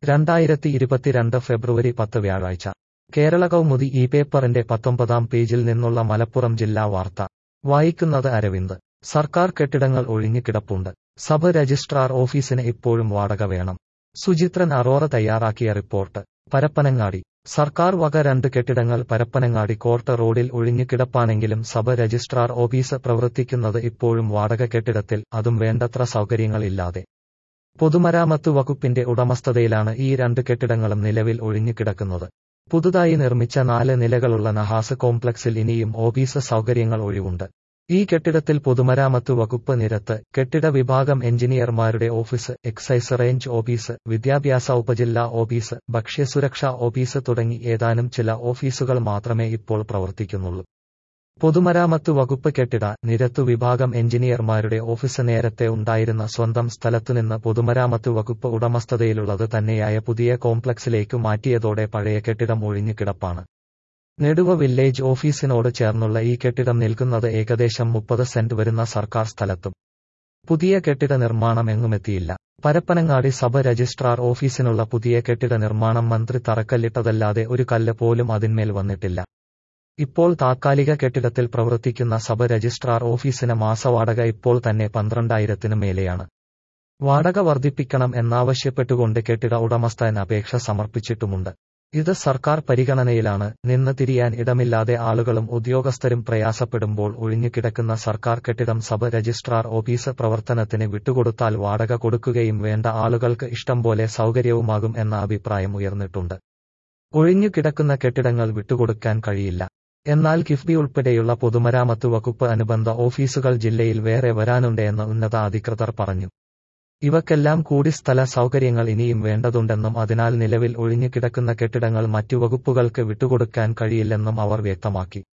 രണ്ടായിരത്തി ഇരുപത്തിരണ്ട് ഫെബ്രുവരി പത്ത് വ്യാഴാഴ്ച കേരള കൗമുദി ഈ പേപ്പറിന്റെ പത്തൊമ്പതാം പേജിൽ നിന്നുള്ള മലപ്പുറം ജില്ലാ വാർത്ത വായിക്കുന്നത് അരവിന്ദ് സർക്കാർ കെട്ടിടങ്ങൾ ഒഴിഞ്ഞുകിടപ്പുണ്ട് സബ് രജിസ്ട്രാർ ഓഫീസിന് ഇപ്പോഴും വാടക വേണം സുചിത്രൻ അറോറ തയ്യാറാക്കിയ റിപ്പോർട്ട് പരപ്പനങ്ങാടി സർക്കാർ വക രണ്ട് കെട്ടിടങ്ങൾ പരപ്പനങ്ങാടി കോർട്ട് റോഡിൽ ഒഴിഞ്ഞുകിടപ്പാണെങ്കിലും സബ് രജിസ്ട്രാർ ഓഫീസ് പ്രവർത്തിക്കുന്നത് ഇപ്പോഴും വാടക കെട്ടിടത്തിൽ അതും വേണ്ടത്ര സൗകര്യങ്ങളില്ലാതെ പൊതുമരാമത്ത് വകുപ്പിന്റെ ഉടമസ്ഥതയിലാണ് ഈ രണ്ട് കെട്ടിടങ്ങളും നിലവിൽ ഒഴിഞ്ഞുകിടക്കുന്നത് പുതുതായി നിർമ്മിച്ച നാല് നിലകളുള്ള നഹാസ് കോംപ്ലക്സിൽ ഇനിയും ഓഫീസ് സൗകര്യങ്ങൾ ഒഴിവുണ്ട് ഈ കെട്ടിടത്തിൽ പൊതുമരാമത്ത് വകുപ്പ് നിരത്ത് കെട്ടിട വിഭാഗം എഞ്ചിനീയർമാരുടെ ഓഫീസ് എക്സൈസ് റേഞ്ച് ഓഫീസ് വിദ്യാഭ്യാസ ഉപജില്ലാ ഓഫീസ് ഭക്ഷ്യസുരക്ഷാ ഓഫീസ് തുടങ്ങി ഏതാനും ചില ഓഫീസുകൾ മാത്രമേ ഇപ്പോൾ പ്രവർത്തിക്കുന്നുള്ളൂ പൊതുമരാമത്ത് വകുപ്പ് കെട്ടിട നിരത്തു വിഭാഗം എഞ്ചിനീയർമാരുടെ ഓഫീസ് നേരത്തെ ഉണ്ടായിരുന്ന സ്വന്തം സ്ഥലത്തുനിന്ന് പൊതുമരാമത്ത് വകുപ്പ് ഉടമസ്ഥതയിലുള്ളത് തന്നെയായ പുതിയ കോംപ്ലക്സിലേക്ക് മാറ്റിയതോടെ പഴയ കെട്ടിടം ഒഴിഞ്ഞുകിടപ്പാണ് നെടുവ വില്ലേജ് ഓഫീസിനോട് ചേർന്നുള്ള ഈ കെട്ടിടം നിൽക്കുന്നത് ഏകദേശം മുപ്പത് സെന്റ് വരുന്ന സർക്കാർ സ്ഥലത്തും പുതിയ കെട്ടിട നിർമ്മാണം എങ്ങുമെത്തിയില്ല പരപ്പനങ്ങാടി സബ് രജിസ്ട്രാർ ഓഫീസിനുള്ള പുതിയ കെട്ടിട നിർമ്മാണം മന്ത്രി തറക്കല്ലിട്ടതല്ലാതെ ഒരു കല്ല് പോലും അതിന്മേൽ വന്നിട്ടില്ല ഇപ്പോൾ താത്കാലിക കെട്ടിടത്തിൽ പ്രവർത്തിക്കുന്ന സബ് രജിസ്ട്രാർ ഓഫീസിന് മാസവാടക ഇപ്പോൾ തന്നെ പന്ത്രണ്ടായിരത്തിനു മേലെയാണ് വാടക വർദ്ധിപ്പിക്കണം എന്നാവശ്യപ്പെട്ടുകൊണ്ട് കെട്ടിട ഉടമസ്ഥൻ അപേക്ഷ സമർപ്പിച്ചിട്ടുമുണ്ട് ഇത് സർക്കാർ പരിഗണനയിലാണ് നിന്ന് തിരിയാൻ ഇടമില്ലാതെ ആളുകളും ഉദ്യോഗസ്ഥരും പ്രയാസപ്പെടുമ്പോൾ ഒഴിഞ്ഞുകിടക്കുന്ന സർക്കാർ കെട്ടിടം സബ് രജിസ്ട്രാർ ഓഫീസ് പ്രവർത്തനത്തിന് വിട്ടുകൊടുത്താൽ വാടക കൊടുക്കുകയും വേണ്ട ആളുകൾക്ക് ഇഷ്ടം പോലെ സൗകര്യവുമാകും എന്ന അഭിപ്രായം ഉയർന്നിട്ടുണ്ട് ഒഴിഞ്ഞുകിടക്കുന്ന കെട്ടിടങ്ങൾ വിട്ടുകൊടുക്കാൻ കഴിയില്ല എന്നാൽ കിഫ്ബി ഉൾപ്പെടെയുള്ള പൊതുമരാമത്ത് വകുപ്പ് അനുബന്ധ ഓഫീസുകൾ ജില്ലയിൽ വേറെ വരാനുണ്ടെന്ന് ഉന്നത അധികൃതർ പറഞ്ഞു ഇവക്കെല്ലാം കൂടി സ്ഥല സൗകര്യങ്ങൾ ഇനിയും വേണ്ടതുണ്ടെന്നും അതിനാൽ നിലവിൽ ഒഴിഞ്ഞുകിടക്കുന്ന കെട്ടിടങ്ങൾ മറ്റു വകുപ്പുകൾക്ക് വിട്ടുകൊടുക്കാൻ കഴിയില്ലെന്നും അവർ വ്യക്തമാക്കി